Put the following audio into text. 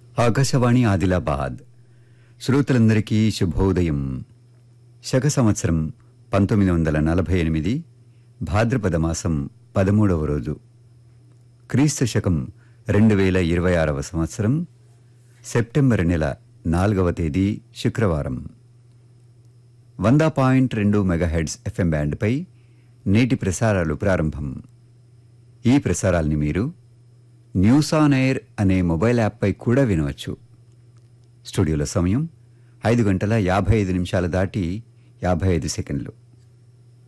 ఆకాశవాణి ఆదిలాబాద్ శ్రోతలందరికీ శుభోదయం శక సంవత్సరం పంతొమ్మిది వందల నలభై ఎనిమిది భాద్రపద మాసం పదమూడవ రోజు క్రీస్తు శకం రెండు వేల ఇరవై ఆరవ సంవత్సరం సెప్టెంబర్ నెల నాలుగవ తేదీ శుక్రవారం వంద పాయింట్ రెండు మెగాహెడ్స్ ఎఫ్ఎం బ్యాండ్పై నేటి ప్రసారాలు ప్రారంభం ఈ ప్రసారాల్ని మీరు న్యూస్ ఆన్ ఎయిర్ అనే మొబైల్ యాప్పై కూడా వినవచ్చు స్టూడియోలో సమయం ఐదు గంటల యాభై ఐదు నిమిషాల దాటి యాభై ఐదు సెకండ్లు